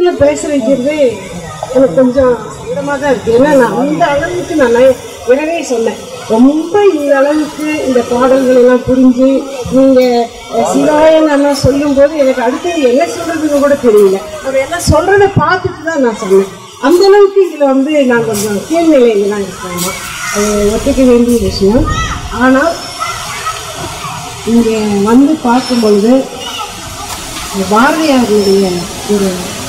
இதுல பேச வைக்கிறது எனக்கு கொஞ்சம் இடமா தான் இருக்கு ஏன்னா நான் அந்த அளவுக்கு நான் உடனே சொன்னேன் ரொம்ப இந்த அளவுக்கு இந்த பாடல்கள் எல்லாம் புரிஞ்சு நீங்க அஹ், சிவாயன்னு சொல்லும் போது எனக்கு அடுத்தது என்ன சொல்றதுன்னு கூட தெரியல அவர் எல்லாம் சொல்றத பார்த்துட்டு தான் நான் சொன்னேன் அந்த அளவுக்கு இதுல வந்து நான் கொஞ்சம் கீழ்நிலையில தான் இருக்கேன் அது ஒத்துக்க வேண்டிய விஷயம் ஆனால் இங்கே வந்து பார்க்கும் பொழுது இந்த பாரதியாருடைய ஒரு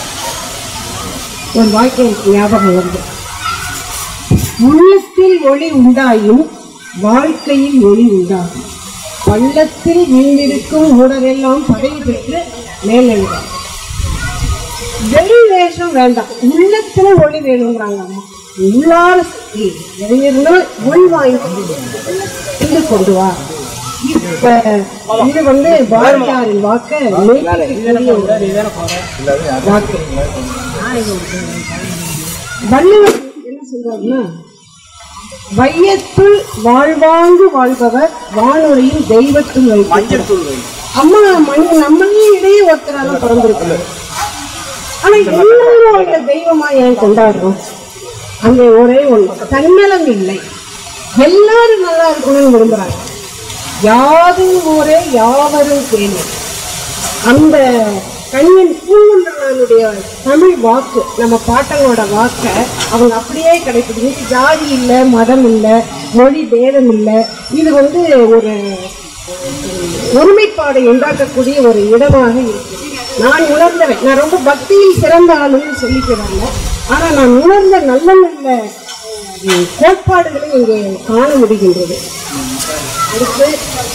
ஒரு வாக்கியம் எனக்கு ஞாபகம் வருது உள்ளத்தில் ஒளி உண்டாயும் வாழ்க்கையில் ஒளி உண்டாகும் பள்ளத்தில் வீழ்ந்திருக்கும் ஊடரெல்லாம் பதவி பெற்று மேலெழுதார் வெளி வேஷம் வேண்டாம் உள்ளத்துல ஒளி வேணுங்கிறாங்க அம்மா உள்ளார சக்தி எதிலிருந்தால் ஒளி வாங்கி இது கொண்டு வா இப்ப இது வந்து பாரதியாரின் வாக்க மெய்ப்பிக்கக்கூடிய ஒரு வாக்கு வள்ளுவர் என்ன சொல்றாருன்னா வையத்துள் வாழ்வாங்கு வாழ்பவர் வானுரையில் தெய்வத்துள் வைப்பார் அம்மா மணி நம்மளே இடையே ஒருத்தரால பிறந்திருக்காங்க ஆனா எல்லாரும் அவங்கள தெய்வமா ஏன் கொண்டாடுறோம் அங்க ஒரே ஒண்ணு தன்னலம் இல்லை எல்லாரும் நல்லா இருக்கணும்னு விரும்புறாங்க யாதும் ஊரே யாவரும் கேள்வி அந்த கண்ணின் பூங்குன்றனுடைய தமிழ் வாக்கு நம்ம பாட்டங்களோட வாக்க அவங்க அப்படியே கடைபிடிச்சு ஜாதி இல்லை மதம் இல்லை மொழி பேதம் இல்லை இது வந்து ஒரு ஒருமைப்பாடை உண்டாக்கக்கூடிய ஒரு இடமாக இருக்கு நான் உணர்ந்தவன் நான் ரொம்ப பக்தியில் சிறந்த ஆளுன்னு சொல்லிக்க வரல ஆனா நான் உணர்ந்த நல்ல நல்ல அஹ், கோட்பாடுகளை இங்கே காண முடிகின்றது அடுத்து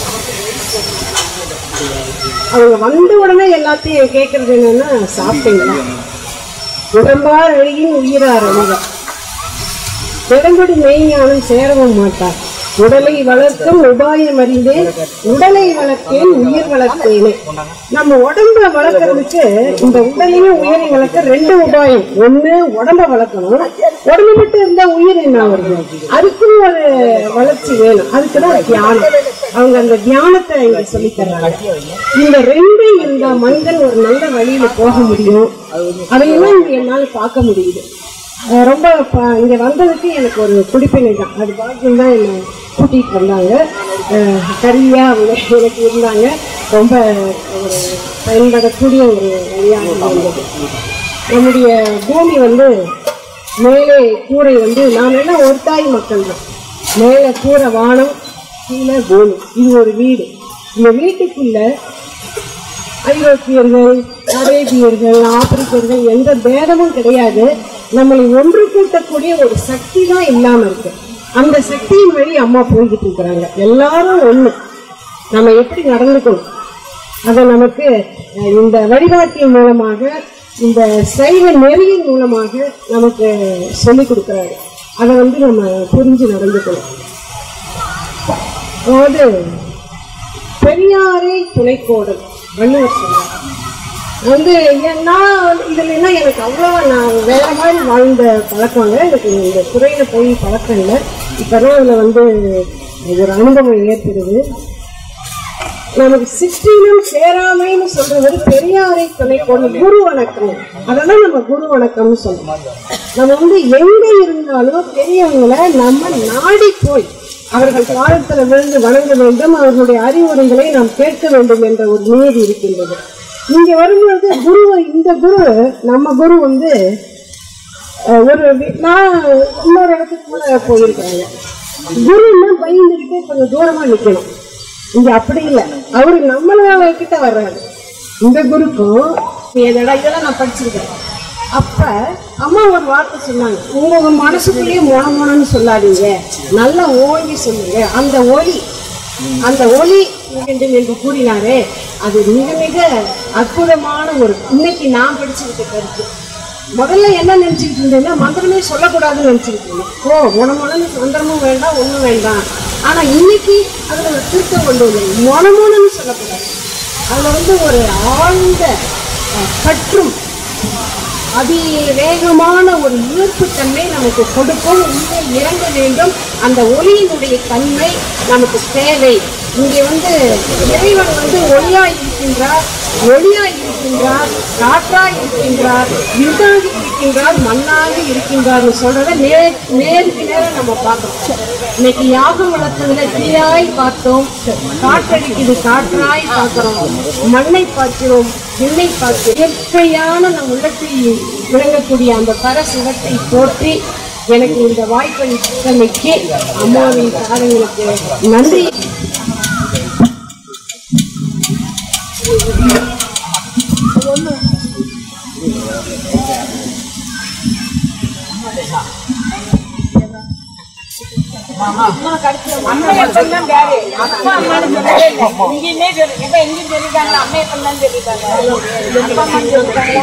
அவங்க வந்த உடனே எல்லாத்தையும் கேட்கறது என்னன்னா சாப்பிட்டீங்களா உடம்பார் அழியின் உயிரார் அழிக பெரும்படி மெய்ஞானம் சேரவும் மாட்டார் உடலை வளர்க்கும் உபாயம் அறிந்தேன் உடலை வளர்த்தேன் உயிர் வளர்த்தேனே நம்ம உடம்ப வளர்க்கறதுக்கு இந்த உடலையும் உயிரை வளர்க்க ரெண்டு உபாயம் ஒண்ணு உடம்ப வளர்க்கணும் உடம்பு மட்டும் இருந்தா உயிர் என்ன வருது அதுக்கும் ஒரு வளர்ச்சி வேணும் அதுக்குதான் தியானம் அவங்க அந்த தியானத்தை இங்க சொல்லி தர்றாங்க இந்த ரெண்டு இருந்தா மனிதன் ஒரு நல்ல வழியில போக முடியும் அதையெல்லாம் இங்க என்னால பார்க்க முடியுது அஹ் ரொம்ப ப- இங்க வந்ததுக்கு எனக்கு ஒரு குடிப்பினை தான் அது பாக்கியம் தான் என்னை கூட்டிட்டு வந்தாங்க அஹ் கருவியா அவங்க எனக்கு இருந்தாங்க ரொம்ப ஒரு பயன்படக்கூடிய ஒரு வழியாக இருந்தது நம்முடைய பூமி வந்து மேலே கூரை வந்து நாம் எல்லாம் ஒரு தாய் மக்கள் தான் மேலே கூரை வானம் கீழே பூமி இது ஒரு வீடு இந்த வீட்டுக்குள்ள ஐரோப்பியர்கள் அரேபியர்கள் ஆப்பிரிக்கர்கள் எந்த பேதமும் கிடையாது நம்மளை ஒன்று கூட்டக்கூடிய ஒரு சக்தி தான் இல்லாம இருக்கு அந்த சக்தியின் வழி அம்மா போய்கிட்டு இருக்கிறாங்க எல்லாரும் ஒண்ணு நம்ம எப்படி நடந்துக்கணும் அதை நமக்கு அஹ், இந்த வழிகாட்டியின் மூலமாக இந்த சைவ நெறியின் மூலமாக நமக்கு சொல்லிக் கொடுக்குறாரு அதை வந்து நம்ம புரிஞ்சு நடந்துக்கணும் அதாவது பெரியாரை துணைக்கோடல் வள்ளுவர் சொல்றார் வந்து ஏன்னா இதுல என்ன எனக்கு அவ்வளவா நான் வேற மாதிரி வாழ்ந்த பழக்கங்க எனக்கு இந்த துறையில போய் பழக்கம் இல்லை இப்பதான் அதுல வந்து ஒரு அனுபவம் ஏற்படுது நமக்கு சிற்றினும் சேராமைன்னு சொல்றது பெரியாரை துணைக்கோடல் குரு வணக்கம் அதெல்லாம் நம்ம குரு வணக்கம்னு சொல்றோம் நம்ம வந்து எங்க இருந்தாலும் பெரியவங்களை நம்ம நாடி போய் அவர்கள் பாதத்துல விழுந்து வணங்க வேண்டும் அவர்களுடைய அறிவுரைகளை நாம் கேட்க வேண்டும் என்ற ஒரு நீதி இருக்கின்றது இங்க வரும்பொழுது குரு இந்த குரு நம்ம குரு வந்து அஹ், ஒரு வி- நான் இன்னொரு இடத்துக்கு கூட போயிருக்காங்க குருன்னா பயந்துக்கிட்டே கொஞ்சம் தூரமா நிக்கணும் இங்க அப்படி இல்லை அவரு நம்மளால கிட்ட வர்றாரு இந்த குருக்கும் இதடா இதெல்லாம் நான் படிச்சிருக்கேன் அப்ப அம்மா ஒரு வார்த்தை சொன்னாங்க உங்க மனசுக்குள்ளேயே மொன மொனன்னு சொல்லாதீங்க நல்லா ஓங்கி சொல்லுங்க அந்த ஒளி அந்த ஒளி வேண்டும் என்று கூறினாரே அது மிக மிக அற்புதமான ஒரு இன்னைக்கு நான் படிச்சுக்கிட்ட கருத்து முதல்ல என்ன நினைச்சுக்கிட்டு இருந்தேன்னா மந்திரமே சொல்லக்கூடாதுன்னு நினைச்சுக்கிட்டு இருந்தேன் ஓ உணமொனன்னு மந்திரமும் வேண்டாம் ஒண்ணும் வேண்டாம் ஆனா இன்னைக்கு அதுல ஒரு திருத்தம் கொண்டு வந்தேன் மொனமொனன்னு சொல்லக்கூடாது அதுல வந்து ஒரு ஆழ்ந்த அஹ், பற்றும் அதிவேகமான ஒரு ஈர்ப்புத்தன்மை நமக்கு கொடுக்கும் உள்ளே இறங்க வேண்டும் அந்த ஒளியினுடைய தன்மை நமக்கு தேவை இங்கே வந்து இறைவன் வந்து ஒளியாய் இருக்கின்றார் ஒளியாய் இருக்கின்றார் காற்றாய் இருக்கின்றார் விருதாகி இருக்கின்றார் மண்ணாக இருக்கின்றார்னு சொல்றத நேர் நேருக்கு நேரம் நம்ம பார்க்கணும் இன்னைக்கு யாகம் வளர்த்ததுல தீயாய் பார்த்தோம் காற்றடிக்குது காற்றாய் பார்க்கிறோம் மண்ணை பார்க்கிறோம் விண்ணை பார்க்கிறோம் இயற்கையான நம் உள்ளத்தில் விளங்கக்கூடிய அந்த பரசிவத்தை போற்றி எனக்கு இந்த வாய்ப்பை தந்தமைக்கு அம்மாவின் காரங்களுக்கு நன்றி அம்மையை பண்ணலாம் வேறு அப்பா அம்மான்னு சொல்லவே இல்லை இங்கேயுமே சொல்லி இப்ப எங்கேயும் சொல்லிட்டாங்களா அம்மையை பண்ணலான்னு சொல்லிட்டாங்க அப்பா அம்மான்னு சொல்லிட்டாங்களா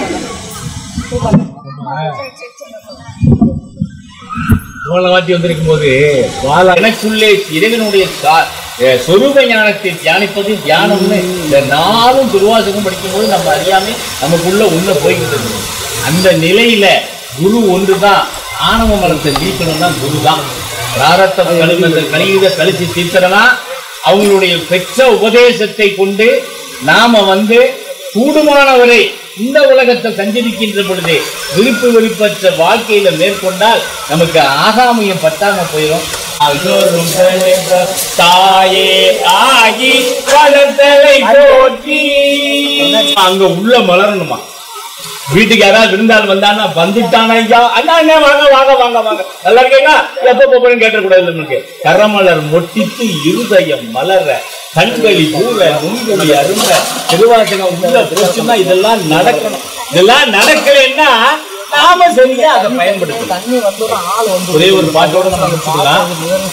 இவ்வளவு வாட்டி வந்திருக்கும் போது வாழ எனக்குள்ளே இறைவனுடைய கா- அஹ் சொரூப ஞானத்தை தியானிப்பது தியானம்னு இந்த நாளும் துர்வாசகம் படிக்கும்போது நம்ம அறியாம நமக்குள்ள உள்ள போய்கிட்டு இருக்கு அந்த நிலையில குரு ஒன்றுதான் ஆணவ மலத்தை நீக்கணும்னா குரு தான் பிராரத்த கழிந்த கலியுக கழிச்சு தீர்த்தனா அவங்களுடைய பெற்ற உபதேசத்தை கொண்டு நாம வந்து கூடுமானவரை இந்த உலகத்தை சஞ்சரிக்கின்ற பொழுது விருப்பு வெறுப்பற்ற வாழ்க்கையில மேற்கொண்டால் நமக்கு ஆகாமியம் பத்தாம போயிடும் அகரும் பெருந்த தாயே ஆகி வளர்த்தலை போற்றி அங்க உள்ள மலரணுமா வீட்டுக்கு யாராவது விருந்தாள் வந்தானா வந்துட்டானா ஐயா அண்ணா அண்ணா வாங்க வாங்க வாங்க வாங்க நல்லா இருக்கீங்களா எப்ப போறேன்னு கேட்டக்கூடாது நமக்கு கரமலர் மொட்டித்து இருதயம் மலர கண்களி பூர நுண்குடி அரும்ப திருவாசகம் உள்ள போச்சுன்னா இதெல்லாம் நடக்கணும் இதெல்லாம் நடக்கலைன்னா நாம சரியா அதை பயன்படுத்தணும் ஒரே ஒரு பாட்டோட நம்ம முடிச்சுக்கலாம்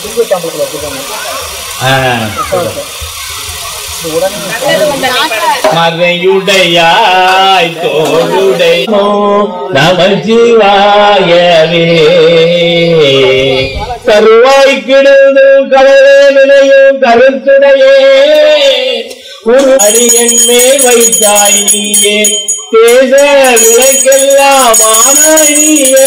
ஆ, மறையுடையாய் தோளுடை நமச்சிவாயவே கருவாய் கிடந்து கடலே நினையும் கருத்துடையே ஒரு அடியன் மேல் வைத்தாய் நீயே தேச விளக்கெல்லாம் ஆனாயே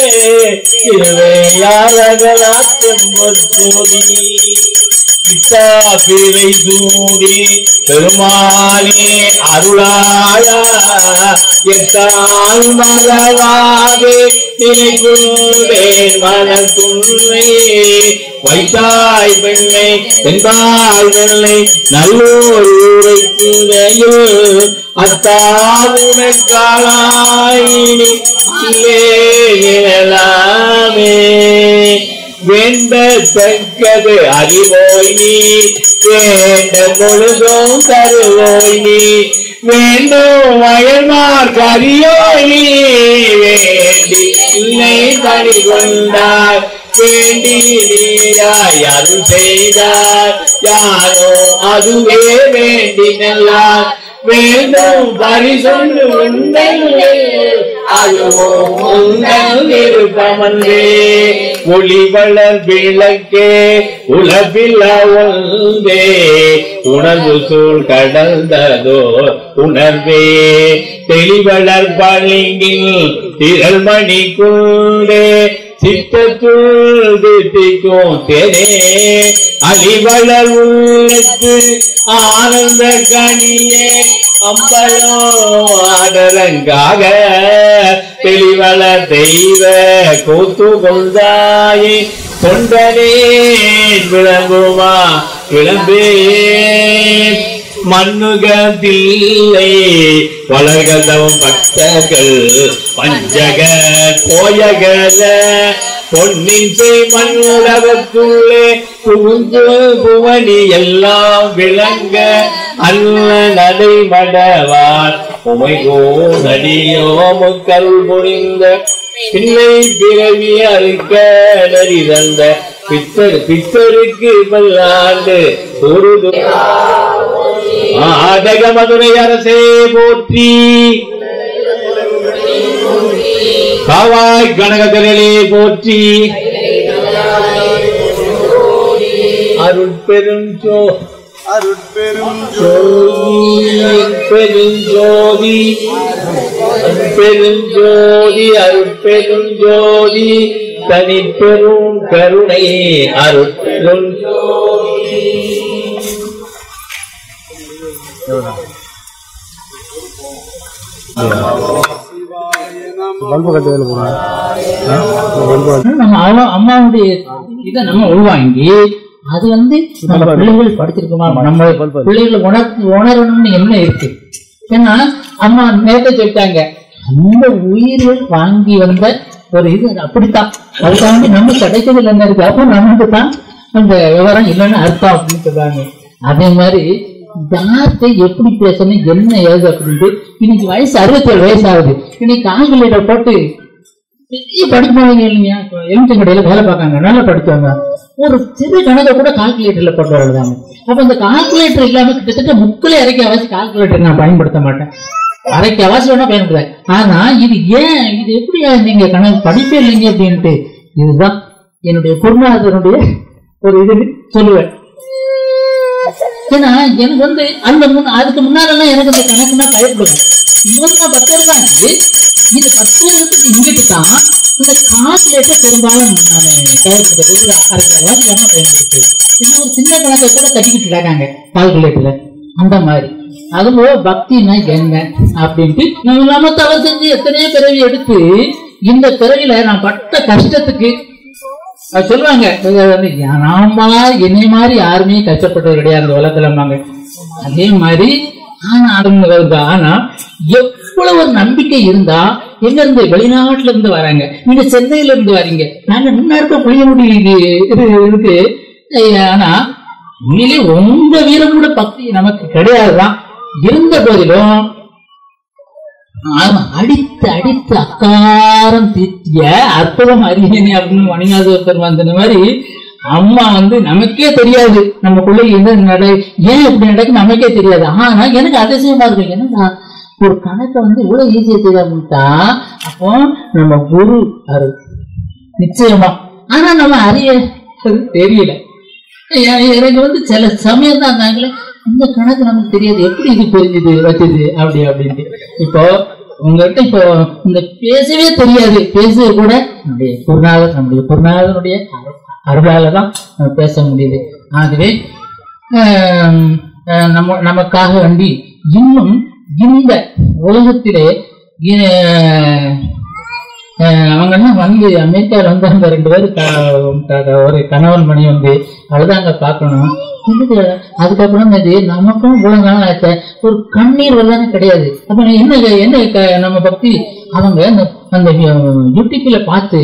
திருவையாரகலாற்றும் பொற்சோதி சித்தா பிறை சூடி பெருமானே அருளாயா எத்தான் மலவாவே நினைக்குள்ளேன் மனக்குள்ளே வைத்தாய் பெண்ணை என்பால் வெள்ளை நல்லோர் உரைக்குதையில் அத்தாவுனக்காளாயினி நிழலாமே வேண்டத்தக்கது அறிவோய் நீ வேண்ட பொழுதும் தருவோய் நீ வேண்டும் வயல்மார் கரியோய் நீ வேண்டி இல்லை பணி கொண்டார் வேண்டி நீராய் அருள் செய்தார் யாரோ அதுவே வேண்டி நல்லார் வேண்டும் பரிசொன்று உண்டல் அதுவோ உங்கள் விருப்பமன்றே ஒளி வளர் விளக்கே உலபில ஒன்றே உணர்வு சூழ் கடந்ததோ உணர்வே தெளிவளர் பளிங்கில் திரள் மணி குண்டே சித்தத்துள் திட்டிக்கும் தேனே அழிவளர் உள்ளத்து ஆனந்த கனியே அம்பலோ ஆடலங்காக தெளிவள தெய்வ கூத்து கொண்டாயே தொண்டனே விளங்குமா விளம்பே மண்ணுகத்தில்லை வளர்கதவும் பக்தர்கள் பஞ்சக போயகல பொன்னின் செய் மண்ணுலகத்துள்ளே புகுந்து புவனி எல்லாம் விளங்க அல்ல நடை மடவார் உமைகோ நடியோ முக்கருள் புரிந்த பிள்ளை பிறவி அறுக்க நரி தந்த பித்தர் பித்தருக்கு பல்லாண்டு ஒரு ஆடக மதுரை அரசே போற்றி காவாய் கனகத்திரளே போற்றி அருட்பெருஞ்சோ அருட்பெரும் பெருஞ்சோதி பெருஞ்சோதி அருட்பெருஞ்சோதி தனிப்பெரும் கருணை அருட்பெருஞ்சோதி பல்பு கட்டு வேலை போடுங்க நம்ம அவ- அம்மாவுடைய இதை நம்ம உள்வாங்கி அது வந்து நம்ம பிள்ளைகள் படிச்சிருக்கோமா நம்ம பிள்ளைகள் உணர் உணரணும்னு என்ன இருக்கு ஏன்னா அம்மா நேரத்தை சொல்லிட்டாங்க அந்த உயிர்கள் வாங்கி வந்த ஒரு இது அப்படித்தான் அதுக்காண்டி நம்ம கிடைச்சதுல என்ன இருக்கு அப்போ நமக்கு தான் அந்த விவரம் இல்லைன்னு அர்த்தம் அப்படின்னு சொல்றாங்க அதே மாதிரி யார்கிட்ட எப்படி பேசணும் என்ன ஏது அப்படின்ட்டு இன்னைக்கு வயசு அறுபத்தேழு வயசு ஆகுது இன்னைக்கு கால்குலேட்டர் போட்டு பெரிய படிப்பாங்க இல்லையா எலுமிச்சம் கடையில வேலை பார்க்காங்க நல்லா படிச்சவங்க ஒரு சிறு கணக்கை கூட கால்குலேட்டர்ல போட்டு எழுதாங்க அப்ப இந்த கால்குலேட்டர் இல்லாம கிட்டத்தட்ட முக்கில் இறக்கி அவசி கால்குலேட்டர் நான் பயன்படுத்த மாட்டேன் அரைக்கு அவசி வேணா பயன்படுத்தேன் ஆனா இது ஏன் இது எப்படி நீங்க கணக்கு படிப்பே இல்லைங்க அப்படின்ட்டு இதுதான் என்னுடைய குருநாதனுடைய ஒரு இது சொல்லுவேன் ஏன்னா எனக்கு வந்து அந்த முன் அதுக்கு முன்னாலெல்லாம் எனக்கு அந்த கணக்குனா பயப்படுவேன் இவங்க பத்து தான் இருக்கு இது பத்து வருஷத்துக்கு இங்கிட்டு தான் இந்த கால்குலேட்டர் பெரும்பாலும் நான் பயன்படுத்துறது அரைக்காரலாம் இல்லாம பயன்படுத்துது ஏன்னா ஒரு சின்ன கணக்கை கூட தட்டிக்கிட்டு இருக்காங்க கால்குலேட்டர்ல அந்த மாதிரி அதுபோல பக்தினா என்ன அப்படின்ட்டு நம்ம இல்லாம தலை செஞ்சு எத்தனையோ பிறவி எடுத்து இந்த பிறவில நான் பட்ட கஷ்டத்துக்கு அது சொல்லுவாங்க இது வந்து நாம என்னை மாதிரி யாருமே கஷ்டப்பட்டது கிடையாது அந்த உலகத்துலம்பாங்க அதே மாதிரி ஆனா அவங்க வருது. ஆனா எவ்வளவு ஒரு நம்பிக்கை இருந்தா எங்க இருந்து வெளிநாட்டுல இருந்து வராங்க நீங்க சென்னையில இருந்து வரீங்க நாங்க முன்ன இருக்க புளியமுடி இது இருக்கு ஐயா, ஆனா உண்மையிலே உங்க வீரம் கூட பக்தி நமக்கு கிடையாதுதான் இருந்த போதிலும் ஆமா, அடித்து அடித்து அக்காரம் தீட்டிய அற்புதம் அறியனே அப்படின்னு மணிநாத பெருமான் சொன்ன மாதிரி அம்மா வந்து நமக்கே தெரியாது நமக்குள்ள என்ன நட ஏன் இப்படி நடக்கு நமக்கே தெரியாது ஆனா எனக்கு அதிசயமா இருக்கும் என்னன்னா ஒரு கணக்கை வந்து இவ்வளவு ஈஸியா தெரியாமட்டா அப்போ நம்ம குரு அருள் நிச்சயமா ஆனா நம்ம அறிய அது தெரியல எ- எனக்கு வந்து சில சமயம் தான் நாங்களே இந்த கணக்கு நமக்கு தெரியாது எப்படி இது புரிஞ்சுது வச்சது அப்படி அப்படின்ட்டு இப்போ உங்ககிட்ட இப்போ இந்த பேசவே தெரியாது பேசுறது கூட நம்முடைய குருநாதர் நம்முடைய குருநாதனுடைய அரு- அருளால தான் நம்ம பேச முடியுது ஆகவே ஆம், ஆஹ் நம்ம நமக்காக வேண்டி இன்னும் இந்த உலகத்திலே ஆஹ், ஆஹ் அவங்க என்ன வந்து அமெரிக்காவில் வந்து அந்த ரெண்டு பேரும் க- க- ஒரு கணவன் மணி வந்து அழுதாங்க பார்க்கணும் என்னது, அதுக்கப்புறம் இது நமக்கும் இவ்வளவு நாள் ஆச்சு ஒரு கண்ணீர் வரதானே கிடையாது அப்ப என்ன என்ன க- நம்ம பக்தி அவங்க அந்த அந்த யூடியூப்ல பார்த்து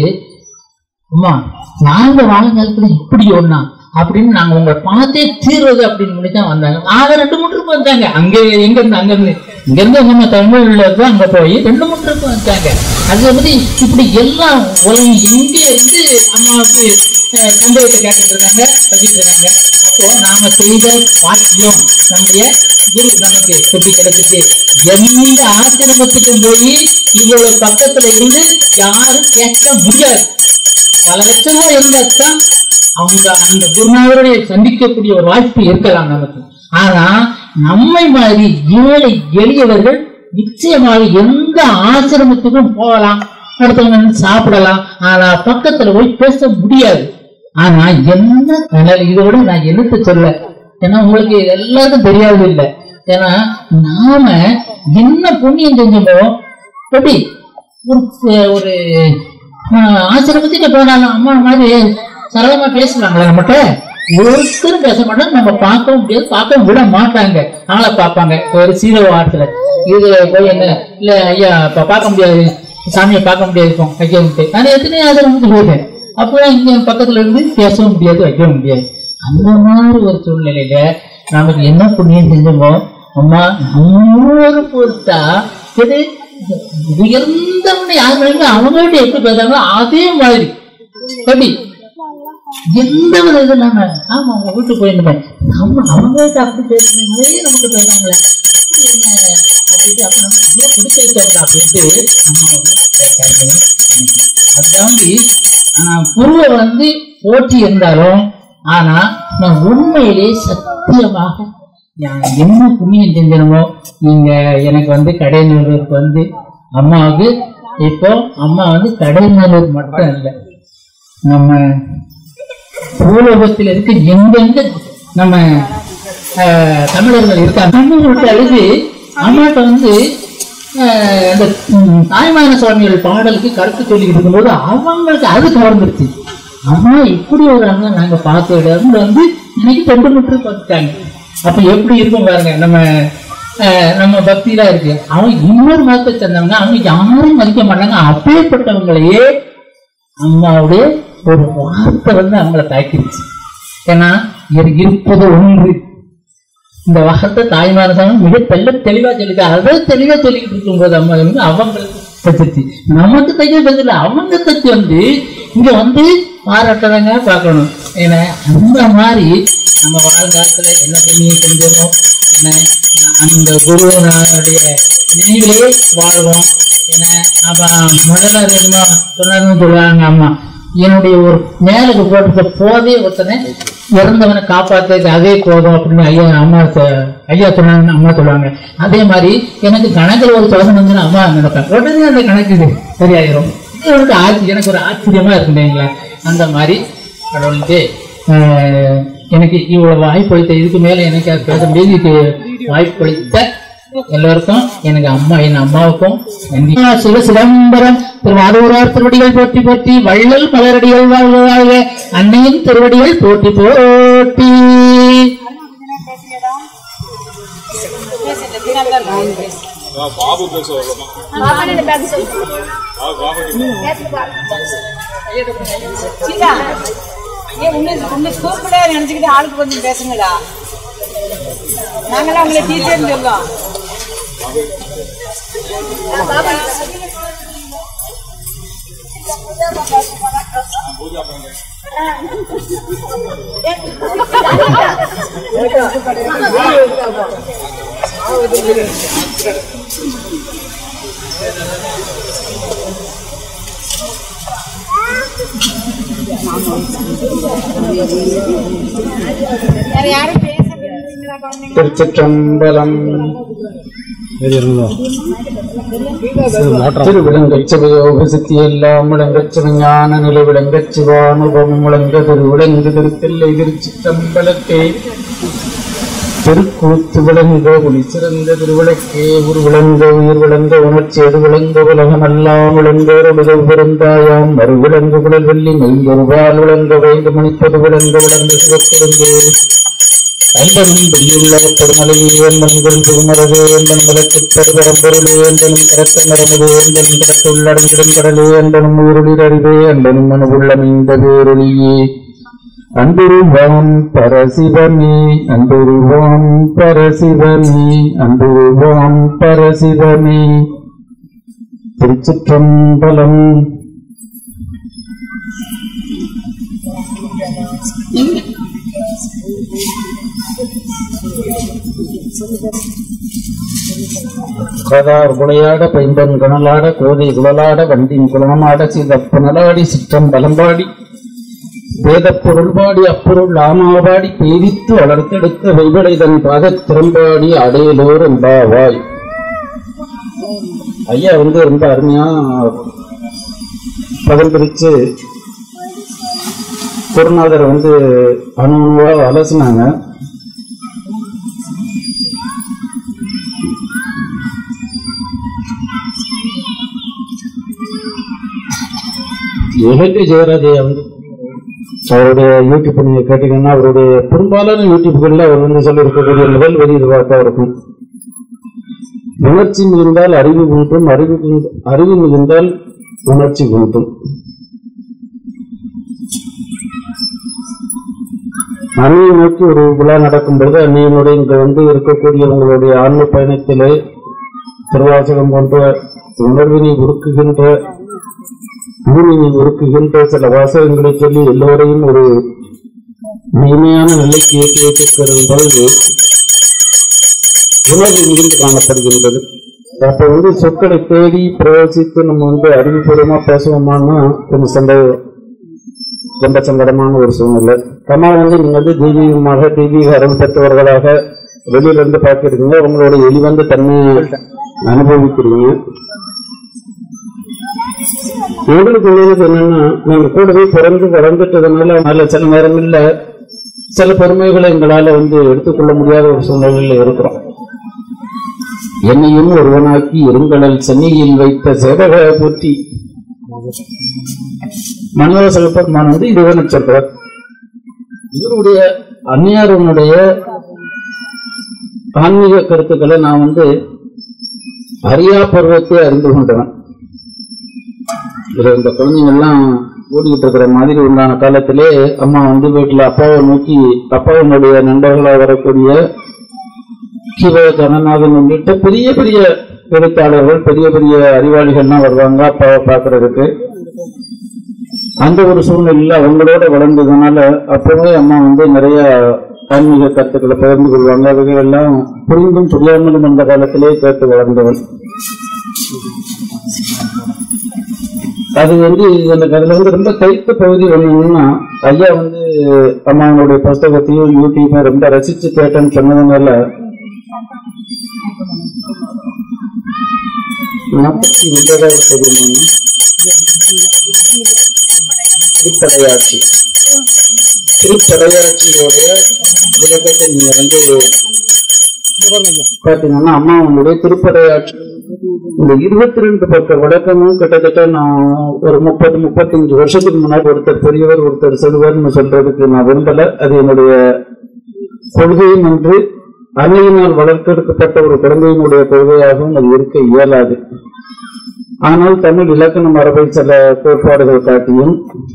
அம்மா நாங்க வாழ்ந்தாலுக்குள்ள இப்படி ஒண்ணா அப்படின்னு நாங்க உங்களை பார்த்தே தீர்வது அப்படின்னு சொல்லி தான் வந்தாங்க ஆக ரெண்டு மூணு ட்ரிப் வந்தாங்க அங்க எங்க இருந்து அங்க இருந்து இங்க இருந்து நம்ம தமிழ்ல இருந்து அங்க போய் ரெண்டு மூணு ட்ரிப் வந்தாங்க அது பத்தி இப்படி எல்லாம் உலகம் எங்க இருந்து அம்மாவுக்கு அஹ், சந்தேகத்தை கேட்டுட்டு இருக்காங்க வச்சுட்டு இருக்காங்க அப்போ நாம செய்த பாக்கியம் நம்முடைய குரு நமக்கு எப்படி கிடைச்சிச்சு எந்த ஆசிரமத்துக்கும் போய் இவ்வளவு பக்கத்துல இருந்து யாரும் கேட்க முடியாது பல லட்சமா இருந்தாத்தான் அவங்க அந்த குருநாதருடைய சந்திக்கக்கூடிய ஒரு வாய்ப்பு இருக்கலாம் நமக்கு ஆனா நம்மை மாதிரி ஏழை எளியவர்கள் நிச்சயமாக எந்த ஆசிரமத்துக்கும் போகலாம் அடுத்தவங்க வந்து சாப்பிடலாம் ஆனா பக்கத்துல போய் பேச முடியாது ஆனா என்ன கடல் இதோட நான் எழுத்து சொல்ல ஏன்னா உங்களுக்கு எல்லாருக்கும் தெரியாது இல்லை ஏன்னா நாம என்ன புண்ணியம் செஞ்சோமோ எப்படி ஒரு ஒரு ஆஹ், ஆசிரமத்துக்கு போனாலும் அம்மா மாதிரி சரளமா பேசுவாங்களா நம்மகிட்ட ஒருத்தரும் பேச மாட்டாங்க நம்ம பார்க்கவும் முடியாது பார்க்கவும் விட மாட்டாங்க ஆளை பார்ப்பாங்க ஒரு சீரோ ஆட்டுல இது போய் என்ன இல்ல ஐயா இப்ப பார்க்க முடியாது சாமியை பார்க்க முடியாது இப்போ வைக்க நான் எத்தனையோ ஆசிரமத்துக்கு போயிட்டேன் அப்பதான் இங்க பக்கத்துல இருந்து பேசவும் முடியாது வைக்கவும் முடியாது அந்த மாதிரி ஒரு சூழ்நிலையில நமக்கு என்ன புண்ணியம் செஞ்சோமோ அம்மா நம்மளோட பொறுத்தா இது உயர்ந்தவங்க யார் வேணுமோ அவங்கள்ட்ட எப்படி பேசுறாங்களோ அதே மாதிரி எப்படி எந்த ஒரு இது இல்லாம ஆமா அவங்க வீட்டுக்கு போயிருந்தேன் நம்ம அவங்கள்ட்ட அப்படி பேசுற மாதிரியே நமக்கு பேசுறாங்களே அப்படி என்ன அப்படின்ட்டு அப்ப நம்ம இவ்வளோ கொடுத்து வச்சாங்களா அப்படின்ட்டு அம்மா வந்து கேட்டாங்க அதாவது புருவ வந்து போட்டி இருந்தாலும் ஆனா நான் உண்மையிலே சத்தியமாக நான் என்ன புண்ணியம் செஞ்சனமோ நீங்க எனக்கு வந்து கடைநல்லூருக்கு வந்து அம்மாவுக்கு இப்போ அம்மா வந்து கடைநல்லூர் மட்டும் இல்லை நம்ம பூலோகத்தில் இருக்க எங்கெங்க நம்ம ஆஹ், தமிழர்கள் இருக்காங்க கண்ணீர் விட்டு அழுது அம்மாட்ட வந்து ஆஹ், அந்த ம், தாய்மான சுவாமிகள் பாடலுக்கு கருத்து சொல்லிக்கிட்டு இருக்கும்போது அவங்களுக்கு அது கவர்ந்துருச்சு அம்மா இப்படி ஒரு அண்ணன் நாங்க பார்த்த இடம் வந்து இன்னைக்கு தொண்டு முற்று பார்த்துட்டாங்க அப்ப எப்படி இருக்கும் பாருங்க நம்ம ஆஹ், நம்ம பக்தியில இருக்கு அவங்க இன்னொரு மதத்தை சேர்ந்தவங்க அவங்க யாரையும் மதிக்க மாட்டாங்க அப்பேற்பட்டவங்களையே அம்மாவுடைய ஒரு வார்த்தை வந்து அவங்கள தாக்கிருச்சு ஏன்னா இரு- இருப்பது ஒன்று இந்த வார்த்தை தாய்மார சாமி மிக தெல்ல தெளிவா சொல்லிட்டு அதை தெளிவா சொல்லிக்கிட்டு இருக்கும்போது அம்மா வந்து அவங்களுக்கு தச்சிருச்சு நமக்கு தைக்க பதில் அவங்க தச்சு வந்து இங்க வந்து பாராட்டுறவங்க பார்க்கணும் ஏன்னா அந்த மாதிரி நம்ம வாழ்காலத்துல என்ன புண்ணியம் செஞ்சோமோ என்ன அந்த குருவனுடைய நினைவிலே வாழ்வோம் என்ன அப்ப முதல்ல என்னமோ சொன்னாருன்னு சொல்லுவாங்க அம்மா என்னுடைய ஒரு மேலுக்கு போட்டு போதே ஒருத்தனை இறந்தவனை காப்பாத்துறது அதே போதும் அப்படின்னு ஐயா அம்மா சொ- ஐயா சொன்னாங்கன்னு அம்மா சொல்லுவாங்க அதே மாதிரி எனக்கு கணக்கில் ஒரு சோதனை வந்து அம்மா நினைப்பேன் உடனே அந்த கணக்கு இது சரியாயிரும் இது எனக்கு ஆச்சரியம் எனக்கு ஒரு ஆச்சரியமா இருக்குங்களா அந்த மாதிரி கடவுளுக்கு ஆஹ், எனக்கு இவ்வளவு வாய்ப்பளித்த இதுக்கு மேல எனக்கு அது பேச முடியாது இதுக்கு வாய்ப்பளித்த எல்லோருக்கும் எனக்கு அம்மா என் அம்மாவுக்கும் நன்றி ஆ, சிவ சிதம்பரம் திருவாரூரார் திருவடிகள் போற்றி போற்றி வள்ளல் மலரடிகள் வாழ்க வாழ்க அன்னையின் திருவடிகள் போற்றி போற்றி சீதா ஏன் உன்னை உன்னை கூப்பிட நினைச்சுக்கிட்டு ஆளுக்கு கொஞ்சம் பேசுங்கடா நாங்களாம் உங்களை டீச்சர்னு சொல்லுவோம் வேற யாரும் பேச விரும்புறீங்களா குழந்தைங்க திருச்சிற்றம்பலம் திருவிடங்கச்சவையோபசித்தி எல்லாம் விளங்கச்சவஞான நிலை விளங்கச்சிவானுபவம் முழங்க திருவிடங்கு திருத்தெல்லை திருச்சிற்றம்பலத்தே திருக்கூத்து விளங்க ஒளி சிறந்த திருவிளக்கே உரு விளங்க உயிர் விளங்க உணர்ச்சி எது விளங்க உலகமெல்லாம் விளங்கோருடைய பெருந்தாயாம் மறு விளங்கு குழல் வெள்ளி மெய்யொருவால் விளங்க வைந்து மணிப்பது விளங்க விளங்க சிவத்திருந்தே அன்பனும் பிடியுள்ள பெருமலையே மண்கள் திருமரவே என்பன் விளக்குத் தருபரம்பொருளே என்பனும் கரத்த மரமுதே என்பனும் கடத்துள்ளடங்கிடும் கடலே என்பனும் உருளில் அறிவே என்பனும் மனுவுள்ளமைந்த வேரொளியே அன்புருவாம் பரசிவமே அன்புருவாம் பரசிவமே அன்புருவாம் பரசிவமே திருச்சிற்றம்பலம் கதார் குளையாட பைம்பன் கணலாட கோதை குழலாட வண்டின் குளமாட சிதப்பனலாடி சிற்றம் பலம்பாடி வேதப் பொருள்பாடி அப்பொருள் ஆமாபாடி பேதித்து வளர்த்தெடுத்த வைவடை தன் பாதத் திறம்பாடி அடையலோர் என்பாவாய் ஐயா வந்து ரொம்ப அருமையா பதம் பிரிச்சு குருநாதரை வந்து அணு அணுவா அலசினாங்க எகட்டி ஜெயராஜையா வந்து அவருடைய யூடியூப் நீங்க கேட்டீங்கன்னா அவருடைய பெரும்பாலான யூடியூப்கள்ல அவர் வந்து சொல்லி இருக்கக்கூடிய முதல் வரி இதுவாக இருக்கும் உணர்ச்சி மிகுந்தால் அறிவு குன்றும் அறிவு குன்று- அறிவு மிகுந்தால் உணர்ச்சி குன்றும் அன்னையை நோக்கி ஒரு விழா நடக்கும் பொழுது அன்னையினுடைய இங்க வந்து இருக்கக்கூடிய உங்களுடைய ஆன்ம பயணத்திலே திருவாசகம் போன்ற உணர்வினை உருக்குகின்ற பூமியை உருக்குகின்ற சில வாசகங்களை சொல்லி எல்லோரையும் ஒரு மெய்மையான நிலைக்கு ஏற்றி வைத்திருக்கிறது பொழுது உணர்வு மிகுந்து காணப்படுகின்றது அப்ப வந்து சொற்களை தேடி பிரவேசித்து நம்ம வந்து அறிவுபூர்வமா பேசுவோமான்னா கொஞ்சம் சந்தேகம் ரொம்ப சங்கடமான ஒரு சூழ்நிலை கமா வந்து நீங்க வந்து தெய்வீகமாக தெய்வீக அருள் பெற்றவர்களாக வெளியில இருந்து பார்க்கிறீங்க உங்களோட எளிவந்த தன்மையை அனுபவிக்கிறீங்க உங்களுக்கு உள்ளது என்னன்னா நீங்க கூடவே பிறந்து வளர்ந்துட்டதுனால அதுல சில நேரங்கள்ல சில பெருமைகளை எங்களால வந்து எடுத்துக்கொள்ள முடியாத ஒரு சூழ்நிலையில இருக்கிறோம் என்னையும் ஒருவனாக்கி இருங்கடல் சென்னையில் வைத்த சேவக போற்றி மணிவாசக பெருமான் வந்து இதுவரை சொல்றார் இவருடைய அந்நியாரனுடைய ஆன்மீக கருத்துக்களை நான் வந்து அரியா பருவத்தை அறிந்து கொண்டவன் இதுல இந்த குழந்தைங்க எல்லாம் ஓடிக்கிட்டு இருக்கிற மாதிரி உண்டான காலத்திலே அம்மா வந்து வீட்டுல அப்பாவை நோக்கி அப்பாவினுடைய நண்பர்களா வரக்கூடிய கிவ ஜனநாதன் உள்ளிட்ட பெரிய பெரிய எழுத்தாளர்கள் பெரிய பெரிய அறிவாளிகள்லாம் வருவாங்க அப்பாவை பார்க்கறதுக்கு அந்த ஒரு சூழ்நிலையில அவங்களோட வளர்ந்ததுனால அப்பவே அம்மா வந்து நிறைய ஆன்மீக கருத்துக்களை பகிர்ந்து கொள்வாங்க அவைகள் எல்லாம் புரிந்தும் புரியாமலும் அந்த காலத்திலே கேட்டு வளர்ந்தவன் அது வந்து எனக்கு அதுல வந்து ரொம்ப கைத்த பகுதி ஒண்ணுன்னா ஐயா வந்து அம்மாவனுடைய புஸ்தகத்தையும் யூடியூபையும் ரொம்ப ரசிச்சு கேட்டேன்னு சொன்னதுனால நாற்பத்தி ஒன்பதாவது பதிமூணு திருப்படையாட்சி திருப்படையாட்சியோடைய விளக்கத்தை நீங்க வந்து பாத்தீங்கன்னா அம்மா உங்களுடைய திருப்படையாட்சி இந்த இருபத்தி ரெண்டு பக்க விளக்கமும் கிட்டத்தட்ட நான் ஒரு முப்பது முப்பத்தஞ்சு வருஷத்துக்கு முன்னாடி ஒருத்தர் பெரியவர் ஒருத்தர் சிறுவர்னு சொல்றதுக்கு நான் விரும்பல அது என்னுடைய கொள்கையும் என்று அன்னையினால் வளர்த்தெடுக்கப்பட்ட ஒரு குழந்தையினுடைய கொள்கையாகவும் அது இருக்க இயலாது ஆனால் தமிழ் இலக்கண மரபை சில கோட்பாடுகள் காட்டியும்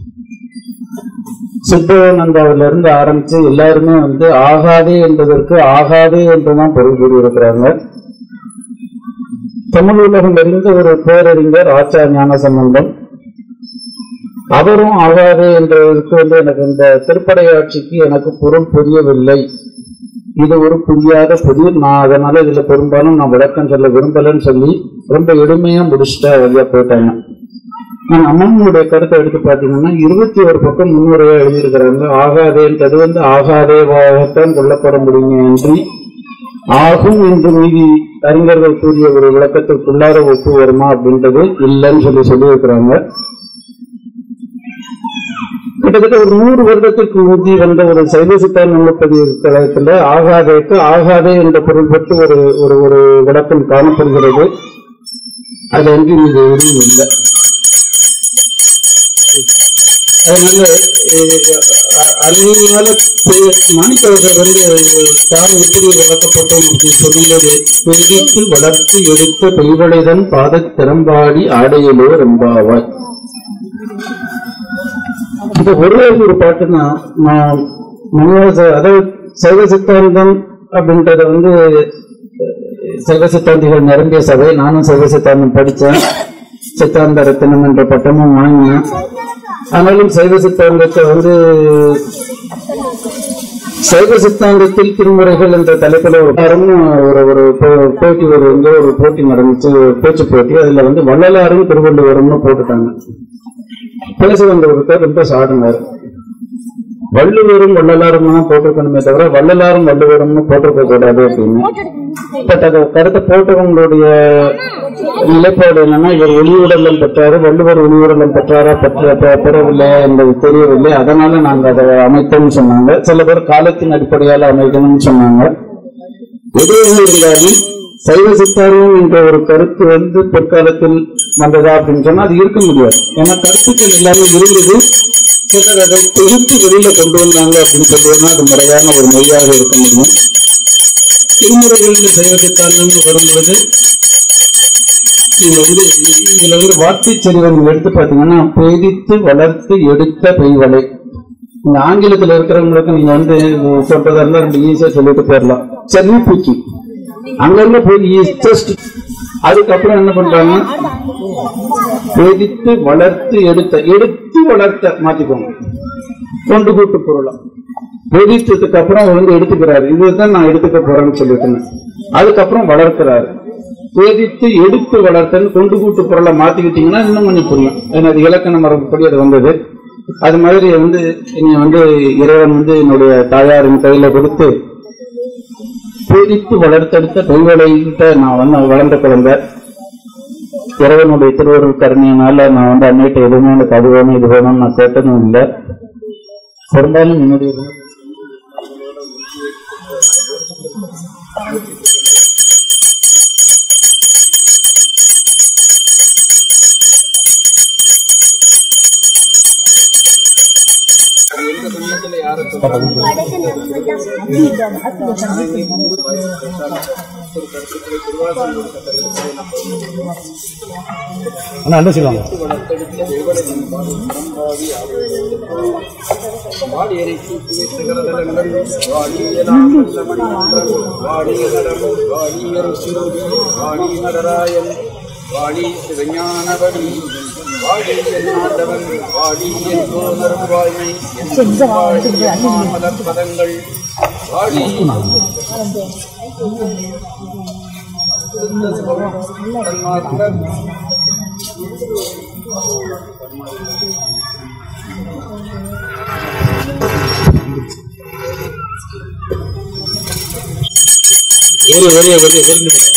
சித்தானந்தாவில இருந்து ஆரம்பிச்சு எல்லாருமே வந்து ஆகாதே என்பதற்கு ஆகாதே என்றுதான் பொருள் கூறியிருக்கிறாங்க தமிழ் உலகம் அறிந்த ஒரு பேரறிஞர் ஆச்சார ஞான சம்பந்தம் அவரும் ஆகாதே என்றதற்கு வந்து எனக்கு இந்த திருப்படையாட்சிக்கு எனக்கு பொருள் புரியவில்லை இது ஒரு புரியாத புதிர் நான் அதனால இதுல பெரும்பாலும் நான் விளக்கம் சொல்ல விரும்பலன்னு சொல்லி ரொம்ப எளிமையா முடிச்சுட்டா வழியா போயிட்டாங்க நான் அம்மனுடைய கருத்தை எடுத்து பாத்தீங்கன்னா இருபத்தி ஒரு பக்கம் முன்னுரையா எழுதியிருக்கிறாங்க ஆகாதேன்றது வந்து ஆகாதேவாகத்தான் கொல்லப்பட முடியுமே அன்றி ஆகும் என்று மீதி அறிஞர்கள் கூறிய ஒரு விளக்கத்திற்குள்ளார ஒப்பு வருமா அப்படின்றது இல்லைன்னு சொல்லி சொல்லியிருக்கிறாங்க கிட்டத்தட்ட ஒரு நூறு வருடத்திற்கு முந்தி வந்த ஒரு சைவ சித்தார் நூலப்பதி தளத்துல ஆகாதேக்கு ஆகாதே என்ற பொருள் பெற்று ஒரு ஒரு ஒரு விளக்கம் காணப்படுகிறது அது அன்று இது எதுவும் இல்லை அதனால அறிவியலால மாணிக்கவர்கள் வந்து தான் எப்படி வளர்க்கப்பட்டோம் அப்படின்னு சொல்லும்போது பெருகித்து வளர்த்து எடுத்த பெய்வளைதன் பாத திறம்பாடி ஆடையிலோ ரெம்பாவாய் இந்த ஒரே ஒரு பாட்டுனா நான் மணிவாச அதாவது சைவ சித்தாந்தம் அப்படின்றத வந்து சைவ சித்தாந்திகள் நிரம்பிய சபை நானும் சைவ சித்தாந்தம் படித்தேன் சித்தாந்த ரத்தினம் என்ற பட்டமும் வாங்கினேன் ஆனாலும் சைவ சித்தாந்தத்தை வந்து சைவ சித்தாந்தத்தில் திருமுறைகள் என்ற தலைப்பில் ஒரு வாரம் ஒரு ஒரு போ- போட்டி ஒரு எங்கோ ஒரு போட்டி நடந்துச்சு ஒரு பேச்சு போட்டி அதுல வந்து வள்ளலாரும் திருவள்ளுவரும்னு போட்டுட்டாங்க பேச வந்த ஒருத்தர் ரொம்ப சாடினார் வள்ளுவரும் வள்ளலாரும் தான் போட்டிருக்கணுமே தவிர வள்ளலாரும் வள்ளுவரும்னு போட்டிருக்க கூடாது அப்படின்னு பட் அதை கருத்தை போட்டவங்களுடைய நிலைப்பாடு என்னன்னா இவர் ஒளிவுடலம் பெற்றாரு வள்ளுவர் ஒளிவுடலம் பெற்றாரா பெற்ற பெ- பெறவில்லை என்பது தெரியவில்லை அதனால நாங்க அதை அமைத்தோம்னு சொன்னாங்க சில பேர் காலத்தின் அடிப்படையால அமைக்கணும்னு சொன்னாங்க எதுவும் இருந்தாலும் சைவ சித்தாரியம் என்ற ஒரு கருத்து வந்து பிற்காலத்தில் வந்ததா அப்படின்னு சொன்னா அது இருக்க முடியாது ஏன்னா கருத்துக்கள் எல்லாமே இருந்தது சிலர் அதை தொகுத்து வெளியில கொண்டு வந்தாங்க அப்படின்னு சொல்லுவதுனா அது முறையான ஒரு மொழியாக இருக்க முடியும் திருமுறைகளில் சைவ சித்தாந்தம்னு வரும்பொழுது நீங்க வந்து இதுல வந்து வார்த்தை செறிவை நீங்க எடுத்து பாத்தீங்கன்னா பெய்தித்து வளர்த்து எடுத்த பெய்வலை இந்த ஆங்கிலத்துல இருக்கிறவங்களுக்கு நீங்க வந்து சொல்றதா இருந்தா ரொம்ப ஈஸியா சொல்லிட்டு போயிடலாம் சென்னை பூச்சி அங்கங்க போய் ஜஸ்ட் அதுக்கப்புறம் என்ன பண்றாங்க பெய்தித்து வளர்த்து எடுத்த எடுத்து வளர்த்த மாத்திக்கோங்க கொண்டு கூட்டு பொருளா வெடித்ததுக்கு அப்புறம் அவர் வந்து எடுத்துக்கிறாரு இதுதான் நான் எடுத்துக்க போறேன்னு சொல்லிட்டு அதுக்கப்புறம் வளர்க்கிறாரு வேதித்து எடுத்து வளர்த்தன்னு கொண்டு கூட்டு பொருளை மாத்திக்கிட்டீங்கன்னா இன்னும் கொஞ்சம் புரியும் ஏன்னா அது இலக்கண மரபுப்படி அது வந்தது அது மாதிரி வந்து நீ வந்து இறைவன் வந்து என்னுடைய தாயாரின் கையில கொடுத்து வேதித்து வளர்த்தெடுத்த பெண்களைகிட்ட நான் வந்து வளர்ந்த குழந்தை இறைவனுடைய திருவருள் கருணையினால நான் வந்து அன்னைட்ட எதுவுமே எனக்கு அது வேணும் இது வேணும்னு நான் கேட்டதும் இல்லை பெரும்பாலும் என்னுடைய அண்ணா அண்டை செய்வாங்க வாடியராயன் வாடி சிவஞானபடி வாடி என்னாதவன் வாடி என்போ நருவாய்மை மலர் பதங்கள் வாடி ஒரு ஒரு ஒரு ஒரு நிமிடம்.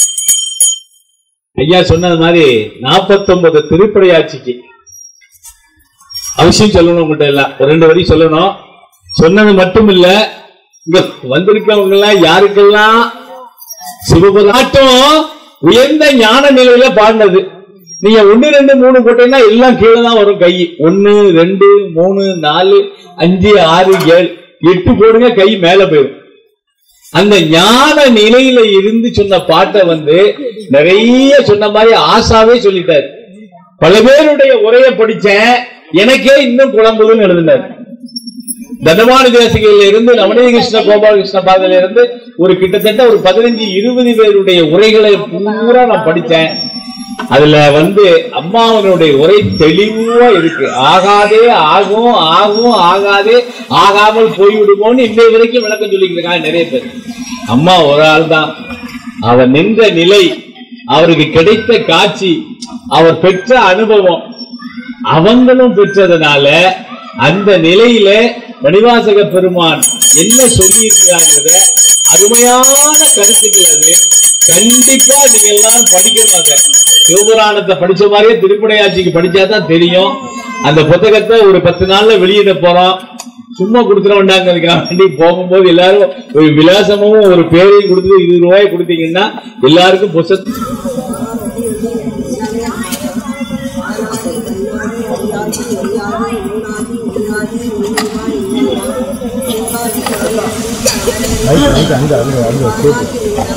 ஐயா சொன்னது மாதிரி நாற்பத்தொன்பது திருப்படையாட்சிக்கு அவசியம் சொல்லணும் உங்கள்கிட்ட எல்லாம் ஒரு ரெண்டு வரி சொல்லணும் சொன்னது மட்டும் இல்ல இங்க வந்திருக்கவங்க எல்லாம் யாருக்கெல்லாம் சிவபுராட்டம் உயர்ந்த ஞான நிலையில பாடினது நீங்க ஒண்ணு ரெண்டு மூணு போட்டீங்கன்னா எல்லாம் கீழே தான் வரும் கை ஒண்ணு ரெண்டு மூணு நாலு அஞ்சு ஆறு ஏழு எட்டு போடுங்க கை மேல போயிடும் அந்த ஞான நிலையில இருந்து சொன்ன பாட்டை வந்து நிறைய சொன்ன மாதிரி ஆசாவே சொல்லிட்டாரு பல பேருடைய உரையை படிச்சேன் எனக்கே இன்னும் குழம்புதுன்னு எழுதினார் தண்டமான தேசிகையில இருந்து ரமணி கிருஷ்ண கோபாலகிருஷ்ண பாதையில இருந்து ஒரு கிட்டத்தட்ட ஒரு பதினஞ்சு இருபது பேருடைய உரைகளை பூரா நான் படிச்சேன் அதுல வந்து அம்மாவனுடைய உரை தெளிவா இருக்கு ஆகாதே ஆகும் ஆகும் ஆகாதே ஆகாமல் போய்விடுமோன்னு இன்றைய வரைக்கும் விளக்கம் சொல்லிட்டு இருக்காங்க நிறைய பேர் அம்மா ஒரு ஆள் தான் அவர் நின்ற நிலை அவருக்கு கிடைத்த காட்சி அவர் பெற்ற அனுபவம் அவங்களும் பெற்றதுனால அந்த நிலையில மணிவாசக பெருமான் என்ன சொல்லியிருக்கிறாங்கிறத அருமையான கருத்துக்கள் அது கண்டிப்பா நீங்க எல்லாரும் படிக்கணும் அதை சிவபுராணத்தை படிச்ச மாதிரியே திருப்படையாட்சிக்கு படிச்சாதான் தெரியும் அந்த புத்தகத்தை ஒரு பத்து நாள்ல வெளியிட போறோம் சும்மா கொடுத்துட வேண்டாங்கிறதுக்காக வேண்டி போகும்போது எல்லாரும் ஒரு விலாசமும் ஒரு பேரையும் கொடுத்து இருபது ரூபாய் கொடுத்தீங்கன்னா எல்லாருக்கும் புத்தகம் ரைட் ரைட் அங்கே அங்கே அங்கே கேட்டு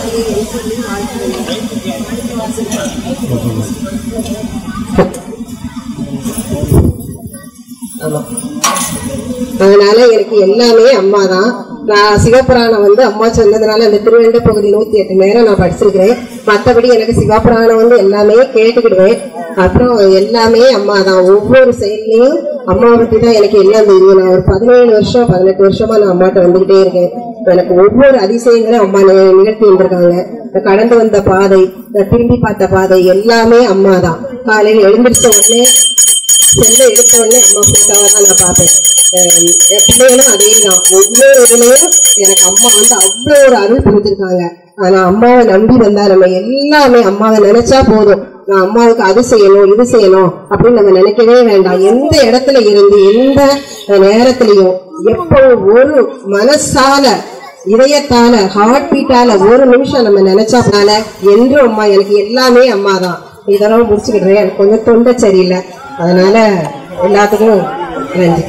அதனால எனக்கு எல்லாமே அம்மா தான் நான் சிவபுராணம் வந்து அம்மா சொன்னதுனால அந்த திருவெண்ட பகுதி நூத்தி எட்டு நேரம் நான் படிச்சிருக்கிறேன் மற்றபடி எனக்கு சிவபுராணம் வந்து எல்லாமே கேட்டுக்கிடுவேன் அப்புறம் எல்லாமே அம்மா தான் ஒவ்வொரு செயல்லையும் அம்மாவை பத்தி தான் எனக்கு எல்லாம் தெரியும் நான் ஒரு பதினேழு வருஷம் பதினெட்டு வருஷமா நான் அம்மாட்ட வந்துகிட்டே இருக்கேன் எனக்கு ஒவ்வொரு அதிசயங்களும் அம்மா நி- நிகழ்த்தி வந்திருக்காங்க நான் கடந்து வந்த பாதை நான் திரும்பி பார்த்த பாதை எல்லாமே அம்மா தான் காலையில் எழுந்திரிச்ச உடனே செல்ல எடுத்த உடனே அம்மா போட்டோவை தான் நான் பார்ப்பேன் அஹ் என் பிள்ளைகளும் அதே தான் ஒவ்வொரு இதுலயும் எனக்கு அம்மா வந்து அவ்வளோ ஒரு அருள் புரிஞ்சிருக்காங்க ஆனா அம்மாவை நம்பி வந்தா நம்ம எல்லாமே அம்மாவை நினைச்சா போதும் நான் அம்மாவுக்கு அது செய்யணும் இது செய்யணும் அப்படின்னு நம்ம நினைக்கவே வேண்டாம் எந்த இடத்துல இருந்து எந்த நேரத்திலையும் எப்போ ஒரு மனசால இதயத்தால ஹார்ட் பீட்டால ஒரு நிமிஷம் நம்ம நினைச்சால என்றும் அம்மா எனக்கு எல்லாமே அம்மா தான் இதெல்லாம் முடிச்சுக்கிடுறேன் எனக்கு கொஞ்சம் தொண்டை சரியில்லை அதனால எல்லாத்துக்கும் நன்றி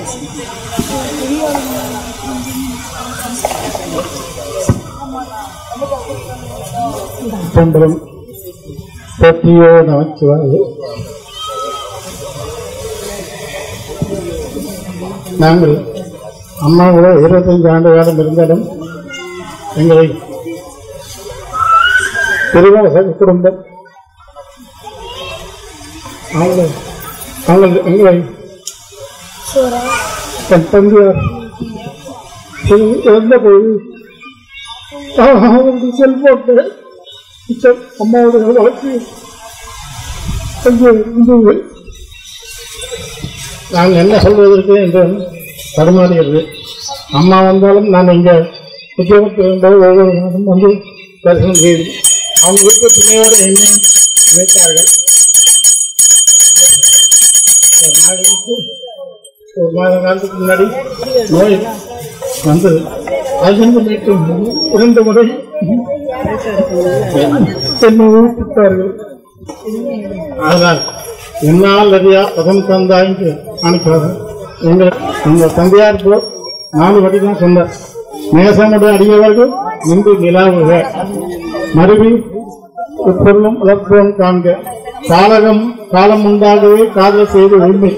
தொண்டரும் போற்றியோ நமச்சிவாய நாங்கள் அம்மாவோட இருபத்தைந்து ஆண்டு காலம் இருந்தாலும் எங்களை திருவாசக குடும்பம் அவங்க அவங்க எங்களை தன் தந்தையார் இறந்த போது அவருடைய செல்போட்டு டீச்சர் அம்மாவுடைய வழக்கு கொஞ்சம் இருந்தது நான் என்ன சொல்வதற்கு என்று தடுமாறுகிறது அம்மா வந்தாலும் நான் இங்கே உத்தியோகத்தில் இருந்தது ஒவ்வொரு மாதம் வந்து தரிசனம் செய்து அவங்க வீட்டு துணையோடு என்னை நினைத்தார்கள் நாளைக்கு ஒரு மாத காலத்துக்கு முன்னாடி நோய் வந்தது அதிலிருந்து மீட்டு இரண்டு முறை என்னை ஊட்டித்தார்கள் அதனால் என்னால் அறியா பதம் தந்தாய்க்கு அனுப்பாத எங்க எங்க தந்தையார் போ நாலு வடி தான் சொன்னார் நேசமுடன் அடியவர்கள் இன்று நிலாவுக மறுவி இப்பொருளும் உலர்ப்போம் காண்க காலகம் காலம் உண்டாகவே காதல் செய்து உண்மை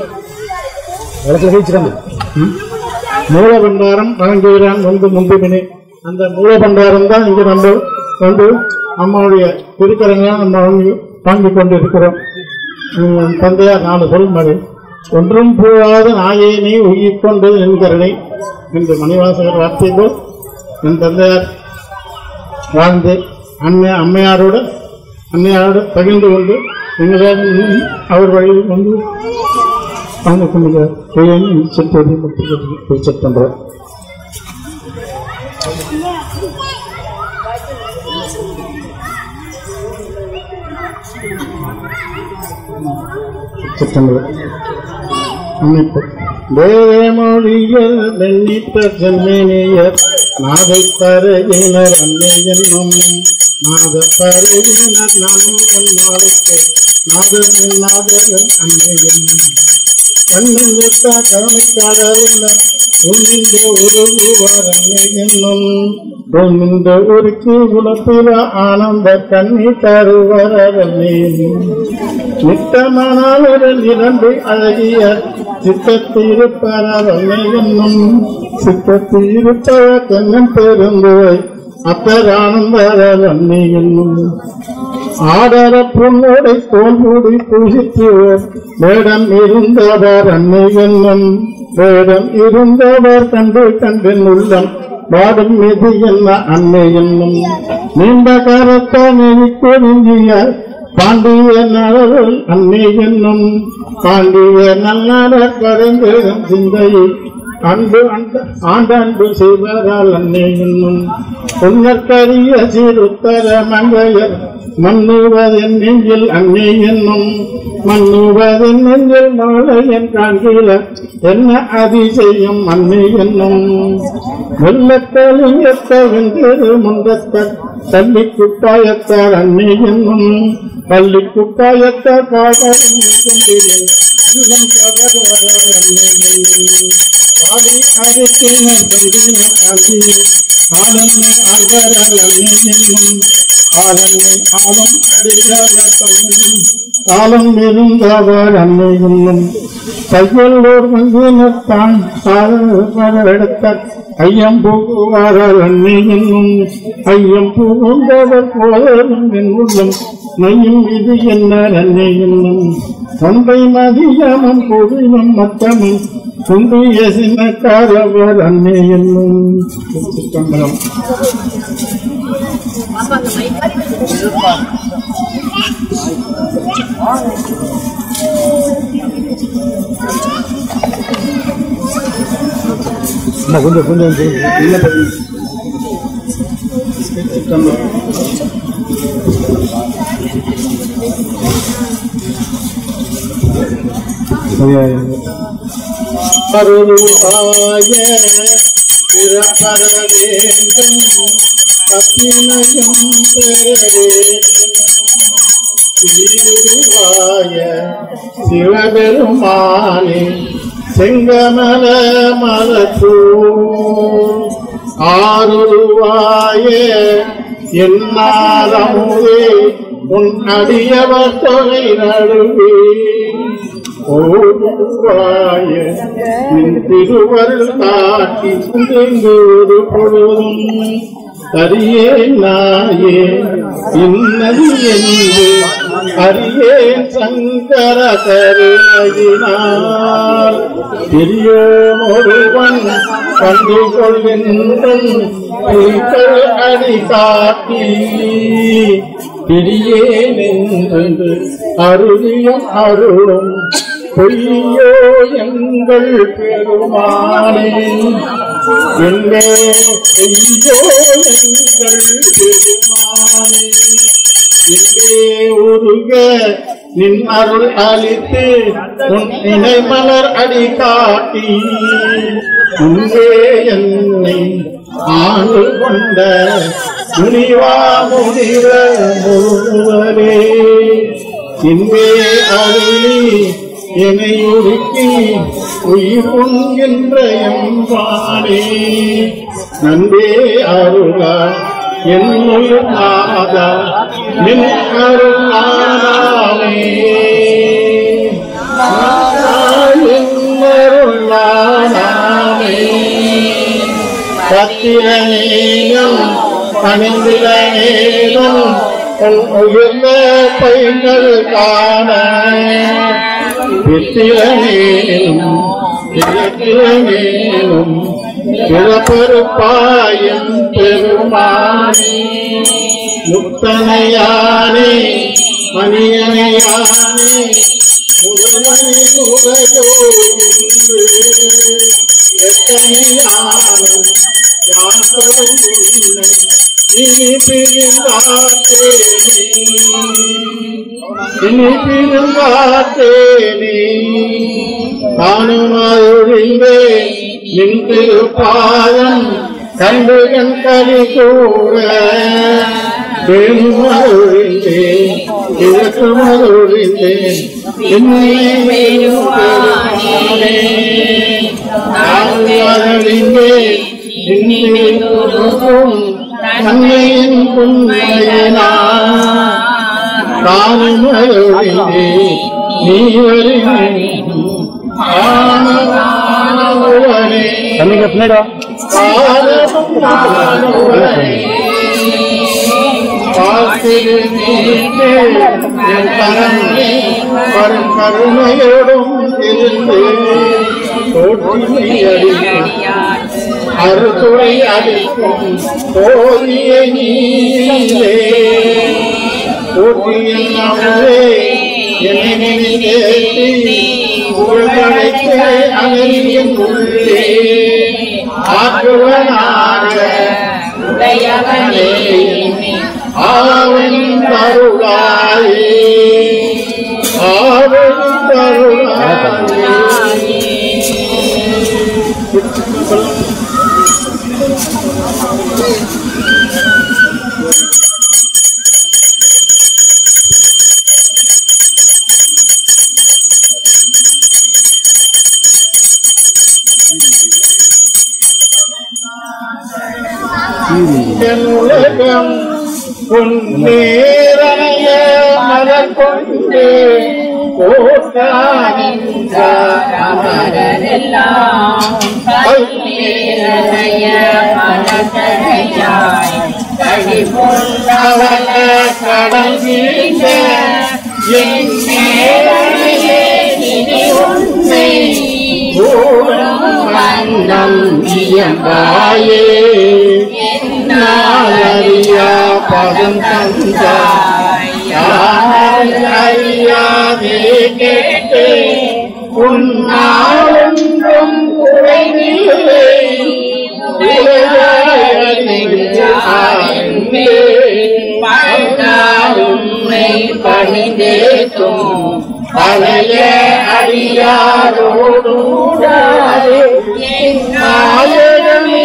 ம்? மூலபண்டாரம் வழங்குகிறான் வந்து முன்புமினே அந்த மூலபண்டாரம் தான் இங்க நம்ம வந்து அம்மாவுடைய திருக்கரங்களை நம்ம வாங்கி வாங்கி கொண்டு இருக்கிறோம் உம், தந்தையார் நாலு சொல் மாதிரி ஒன்றும் போகாத நாயேனை உயிர் கொண்டது என்கிறனை என்று மணிவாசகர் வார்த்தை போல் என் தந்தையார் வாழ்ந்து அன்னை அம்மையாரோட அன்னையாரோட பகிர்ந்து கொண்டு எங்களால் இன்னும் அவர் வழியில் வந்து அவங்க கொண்டு சென்று முடிச்சு பண்றோம் சிற்றம்பலம் அமைப்பு தேவமொழியல் வெண்ணித்த ஜன்மேனியர் நாதை பருகினர் அன்னை என்னும் நாத பருகினர் நானும் நாளுக்கு நாதன் நாதன் அன்னை என்னும் கண்ணிந்த கருணைக்காதலினர் உன்னிந்த உருகுவார் அன்னை என்னும் உன்னிந்த உருக்கு உலப்பில ஆனந்த கண்ணி தருவார் அன்னை என்னும் நித்தமானால் இரண்டு அழகிய சித்தத்திருப்பார் அன்னை என்னும் சித்தத்திருப்ப கண்ணன் பெருந்துவை அப்பரானந்தார் அன்னை என்னும் ஆடர பொன்னோடை தோல்மூடி பூசித்துவோர் வேடம் இருந்தவர் அன்னை என்னும் வேடம் இருந்தவர் கண்டு கண்டின் உள்ளம் வாடும் மீது என்ன அன்னை என்னும் நீண்ட காலத்தான் குறிஞ்சிய பாண்டிய நலவல் அன்னை என்னும் பாண்டிய நல்ல கரைந்தேறும் சிந்தையை அன்பு அண்ட- ஆண்டாண்டு செய்வதால் அன்னை என்னும் உன்னற்கரிய சீருத்தர மங்கையர் மன்னுவதென் நெஞ்சில் அன்னை என்னும் மன்னுவதென் நெஞ்சில் மாலையன் காண்கில என்ன அதிசயம் அன்னை என்னும் வெள்ளத்தலிங்கத்த வெந்திரு முண்டத்த தள்ளி குட்டாயத்தார் அன்னை என்னும் பள்ளி குட்டாயத்தார் பாடலும் கொண்டிருந்தேன் உள்ளம் கவர்வதால் அன்னை என்னும் காலை அறுக்கினர் பெய்தின காந்தியே ஆலன்னை ஆழ்வாரால் அன்னை என்னும் ஆலன்னை ஆலம் அடிகால தன்னையும் காலம் இருந்தாவார் அன்னை என்னும் கையல்லோர் வங்கினர் தான் எடுத்தார் ஐயம் புகுவாரால் அன்னை என்னும் ஐயம் புகுந்தவர் போதலும் என் உள்ளம் மையும் இது என்ன அன்னை என்னும் தந்தை மதியமும் பொருளும் மத்தமும் கும்பிய சின்னக்காரவர் அன்னை என்னும் சிற்றம்பலம் கொஞ்சம் கொஞ்சம் சிற்றம்பலம் அருள்வாய பிறப்பர வேண்டும் அத்தினயம் திருவாய சிவபெருமானே செங்கமல மலத்தூ ஆருருவாய என்னாரமுதே உன் அடியவர் தொகை நடுவே ஓடுவாய நின் திருவருள் காட்டி குறைந்தோடு பொழுதும் அறியேன் நாயே இன்னது என்று அறியேன் சங்கர கருணையினால் பெரியோன் ஒருவன் கண்டு கொள்கின்றன் பொய்கள் அடி காட்டி பிரியேன் என்று அருளியும் அருளும் பொய்யோ எங்கள் பெருமானே எங்கே பொய்யோ எங்கள் பெருமானே எங்கே உருக நின் அருள் அளித்து உன் இணை மலர் அடி காட்டி முன்பே என்னை ஆண்டு கொண்ட முனிவா முனிவ முழுவரே இன்பே அருளி என்னை உருக்கி உயிர் உண்கின்ற எம்பானே நன்பே அருளா என் உயிர் நாதா நின் அருள் நாதாமே என் அருள் நாதாமே பத்திரநேயம் பணிந்திரநேயம் உன் உயர்ந்த பைங்கள் காண வித்திரநேனும் இலக்கிரநேனும் பிறப்பருப்பாயும் பெருமானே முத்தனையானே மணியனையானே முதல்வனே முறையோ என்று எத்தனையானும் யாத்தரும் உன்னை இனி பிரிந்தாத்தேனே இனி பிரிந்தாத்தேனே தானும் அருளிந்தே நின் திருப்பாதம் கண்டு கண் கலி கூற பெருமருளிந்தேன் கிழக்கு மருளிந்தேன் என்னை பெருமானே அருளிந்தேன் தன்னையின் புண்மையனா தானும் அருளிந்தே நீ வருகிறேன் ஆனவனே தம்பிங்க பின்னாடி கருணையோடும் இருந்து தோற்றினை அடிக்கும் அறுதுறை அடிக்கும் போதிய நீலே போற்றிய நம்மளே என்னை நினைத்தேத்தி உள்கடைக்கு அகலியின் உள்ளே ஆற்றுவனாக உடையவனே ஆவன் தருளாயே ஆவன் தருளாயே என் உலகம் உன் நேரணைய மலர் கொண்டு கடல் வீழ்ந்த என் நேரணையே இனி உன்னை மன்னம் இயம்பாயே நாளறியா பதம் தந்தாய் யார் அறியாதே கேட்டே உன்னாளென்றும் குறைவில்லை உன்னை பணிந்தேத்தும் பழைய அடியாரோடு நாயகமே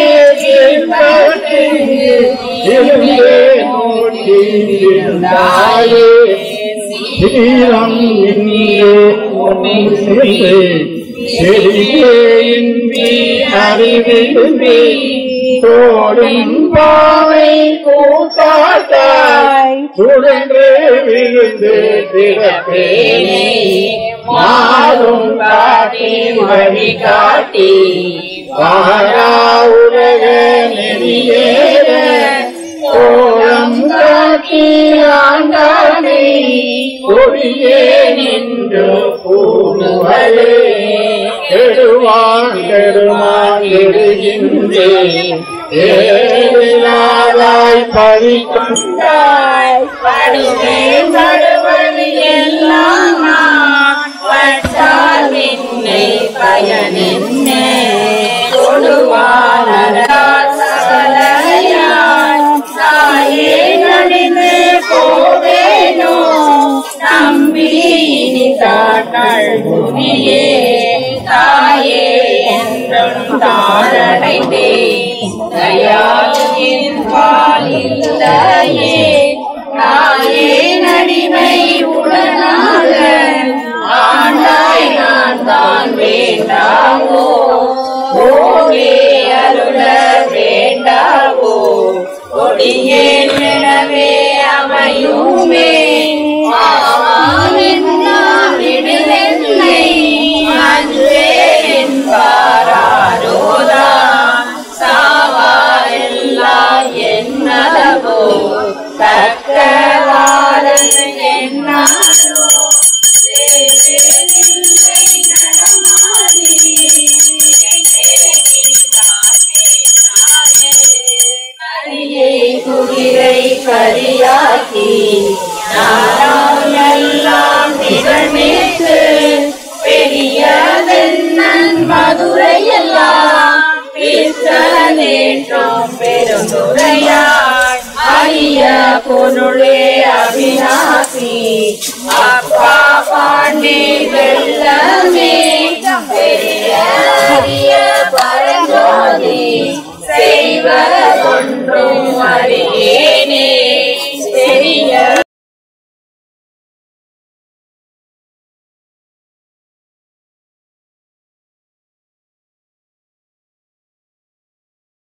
இருந்தாயே தீரம் இங்கே செடியே இன்றி அறிவின்றி தோடும் பாவை கூத்தாட்டாய் சுழன்று விழுந்து திறப்பேனே மாறும் காட்டி வழி காட்டி வாரா உலக நெறியேற கோலம் காட்டி ஆண்டானே கொடியே நின்று பூணுவரே கெடுவான் கெடுமான் கெடுகின்றேன் ஏழாதாய் பறிக்கொண்டாய் படுவேன் படுவது எல்லாம் நான் பட்டால் என்னை பயனென்ன கொடுவானதால் சகலையாய் தாயே நடிந்து போவேனோ நம்பி எங்கள் புவியே தாயே என்றும் தாரடைந்தே தயாவின் பாலில்லையே தாயே நடிமை உடனாக ஆண்டாய் நான் தான் வேண்டாவோ ஓவே அருள வேண்டாவோ கொடியேன் எனவே அமையுமே விடுதென்னை அன்றே என்பாரோதான் சாவாரெல்லாம் என்னளவோ தக்கவாரன் என்னாரோ குதிரை கரியாக்கி நாளாம் எல்லாம் திகழ்மேற்று பெரியதென்னன் மதுரை எல்லாம் நேற்றும் பெருந்துரையாய் அரிய பொருளே அவிநாசி அப்பா பாண்டி வெள்ளமே பெரிய அரிய பரஞ்சோதி செய்வதொன்றும் அறிய